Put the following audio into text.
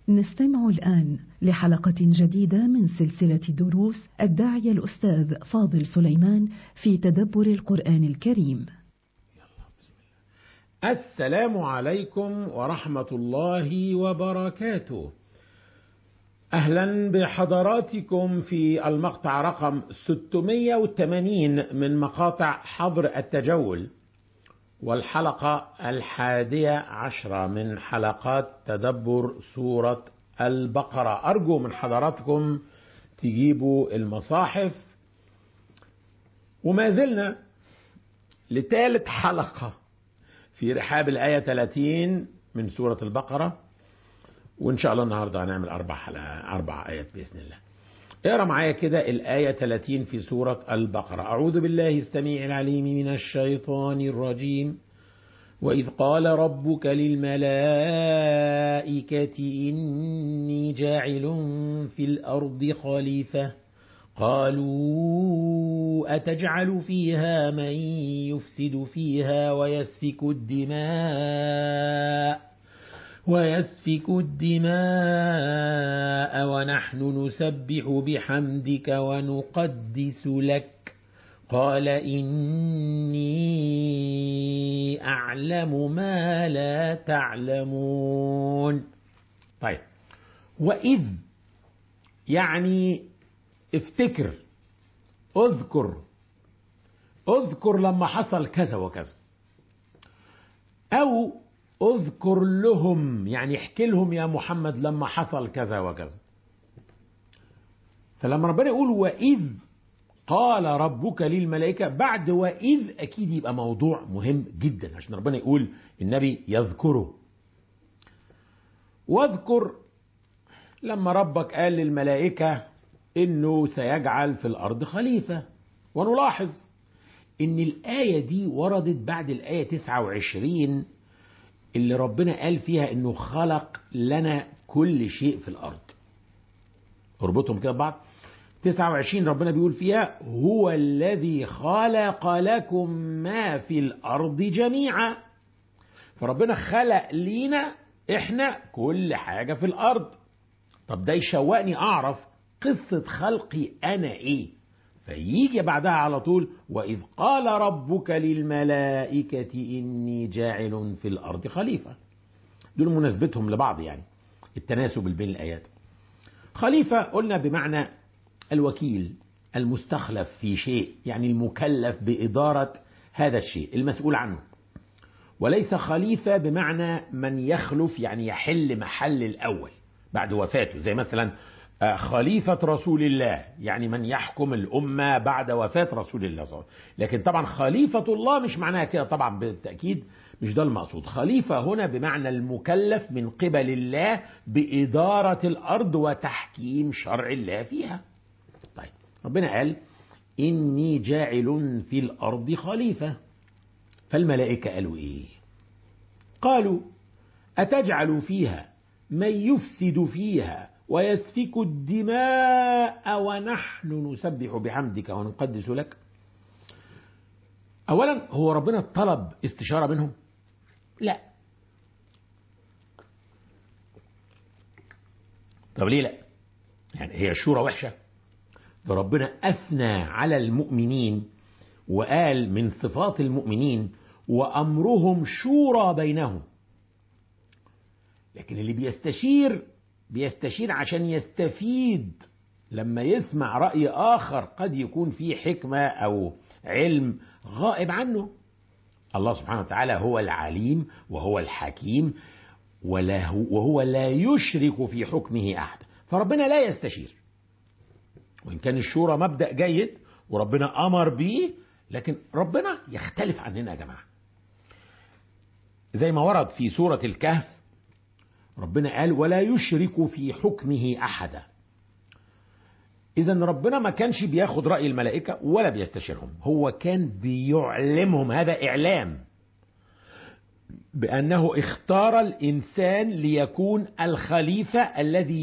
نستمع الآن لحلقة جديدة من سلسلة دروس الداعية الأستاذ فاضل سليمان في تدبر القرآن الكريم. السلام عليكم ورحمة الله وبركاته. أهلا بحضراتكم في المقطع رقم 680 من مقاطع حظر التجول. والحلقة الحادية عشرة من حلقات تدبر سورة البقرة أرجو من حضراتكم تجيبوا المصاحف وما زلنا لثالث حلقة في رحاب الآية 30 من سورة البقرة وإن شاء الله النهاردة هنعمل أربع حلقة أربع آيات بإذن الله اقرا معايا كده الآية 30 في سورة البقرة أعوذ بالله السميع العليم من الشيطان الرجيم وإذ قال ربك للملائكة إني جاعل في الأرض خليفة قالوا أتجعل فيها من يفسد فيها ويسفك الدماء ويسفك الدماء ونحن نسبح بحمدك ونقدس لك قال إني أعلم ما لا تعلمون طيب وإذ يعني افتكر اذكر اذكر لما حصل كذا وكذا أو اذكر لهم يعني احكي لهم يا محمد لما حصل كذا وكذا فلما ربنا يقول وإذ قال ربك للملائكة بعد وإذ أكيد يبقى موضوع مهم جدا عشان ربنا يقول النبي يذكره واذكر لما ربك قال للملائكة إنه سيجعل في الأرض خليفة ونلاحظ إن الآية دي وردت بعد الآية 29 اللي ربنا قال فيها إنه خلق لنا كل شيء في الأرض اربطهم كده ببعض 29 ربنا بيقول فيها هو الذي خلق لكم ما في الأرض جميعا فربنا خلق لينا احنا كل حاجة في الأرض طب ده يشوقني أعرف قصة خلقي أنا إيه فيجي بعدها على طول وإذ قال ربك للملائكة إني جاعل في الأرض خليفة دول مناسبتهم لبعض يعني التناسب بين الآيات خليفة قلنا بمعنى الوكيل المستخلف في شيء يعني المكلف بإدارة هذا الشيء المسؤول عنه وليس خليفة بمعنى من يخلف يعني يحل محل الأول بعد وفاته زي مثلا خليفة رسول الله يعني من يحكم الأمة بعد وفاة رسول الله صلى الله عليه وسلم لكن طبعا خليفة الله مش معناها كده طبعا بالتأكيد مش ده المقصود خليفة هنا بمعنى المكلف من قبل الله بإدارة الأرض وتحكيم شرع الله فيها طيب ربنا قال إني جاعل في الأرض خليفة فالملائكة قالوا إيه قالوا أتجعل فيها من يفسد فيها ويسفك الدماء ونحن نسبح بحمدك ونقدس لك اولا هو ربنا طلب استشاره منهم لا طب ليه لا يعني هي الشورى وحشه ده ربنا اثنى على المؤمنين وقال من صفات المؤمنين وامرهم شورى بينهم لكن اللي بيستشير بيستشير عشان يستفيد لما يسمع رأي آخر قد يكون فيه حكمة أو علم غائب عنه الله سبحانه وتعالى هو العليم وهو الحكيم وهو لا يشرك في حكمه أحد فربنا لا يستشير وإن كان الشورى مبدأ جيد وربنا أمر به لكن ربنا يختلف عننا يا جماعة زي ما ورد في سورة الكهف ربنا قال ولا يشرك في حكمه احدا اذا ربنا ما كانش بياخد راي الملائكه ولا بيستشيرهم هو كان بيعلمهم هذا اعلام بانه اختار الانسان ليكون الخليفه الذي